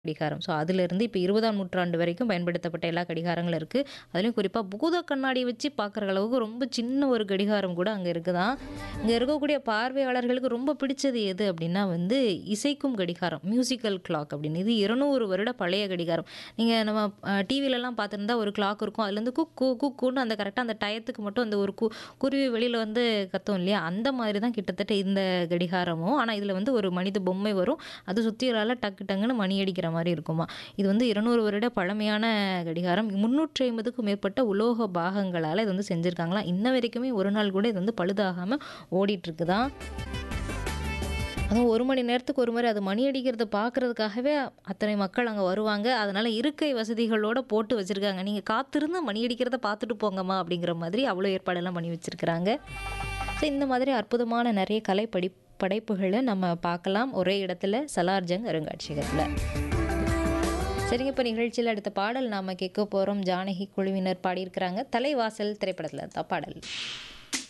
கடிகாரம். ஸோ அதிலிருந்து இப்ப 20ஆம் நூற்றாண்டு வரைக்கும் பயன்படுத்தப்பட்ட எல்லா கடிகாரங்களும் இருக்கு. அதுலயும் குறிப்பா பூத கண்ணாடி வச்சு பார்க்குற அளவுக்கு ரொம்ப சின்ன ஒரு கடிகாரம் கூட அங்க இருக்குதாம். இங்க இருக்கக்கூடிய பார்வையாளர்களுக்கு ரொம்ப பிடிச்சது எது அப்டின்னா வந்து இசைக்கும் கடிகாரம். மியூசிக்கல் கிளாக் அப்படின்னு. இது 200 வருட பழைய கடிகாரம். நீங்க நம்ம அ டிவிலலாம் பார்த்துருந்தா ஒரு கிளாக் இருக்கும். அதுலேருந்து குக்கூ குக்கூன்னு அந்த கரெக்ட்டா அந்த டயத்துக்கு மட்டும் அந்த ஒரு கு குருவி வெளியில வந்து கத்தும் இல்லையா? அந்த மாதிரி தான் கிட்டத்தட்ட இந்த கடிகாரமும். ஆனா இதுல வந்து ஒரு மனித பொம்மை வரும். அது சுத்தியலால டக்கு டங்குன்னு மணி அடிக்கிற மாரி இருக்குமாம். இது வந்து 200 வருட பழமையான கடிகாரம். 350க்கும் மேற்பட்ட உலோக பாகங்களால இது வந்து செஞ்சிருக்காங்களாம். இன்ன வரைக்குமே ஒரு நாள் கூட இது வந்து பழுதாகாம ஓடிட்டுருக்குதாம். அதுவும் 1 மணி நேரத்துக்கு ஒரு முறை அது மணி அடிக்கிறத பார்க்குறதுக்காகவே அத்தனை மக்கள் அங்க வருவாங்க. அதனால இருக்கை வசதிகளோட போட்டு வச்சிருக்காங்க. நீங்க காத்திருந்து மணி அடிக்கிறத பார்த்துட்டு போங்கம்மா அப்படிங்கிற மாதிரி அவ்வளோ ஏற்பாடெல்லாம் பண்ணி வச்சிருக்கிறாங்க. ஸோ இந்த மாதிரி அற்புதமான நெறைய கலை படி படைப்புகள நம்ம பார்க்கலாம் ஒரே இடத்துல சலார்ஜங் அருங்காட்சியகத்துல. சரிங்க இப்ப நிகழ்ச்சியில அடுத்த பாடல் நாம கேட்க போறோம். ஜானகி குழுவினர் பாடியிருக்கிறாங்க. தலைவாசல் திரைப்படத்துல தான் பாடல்.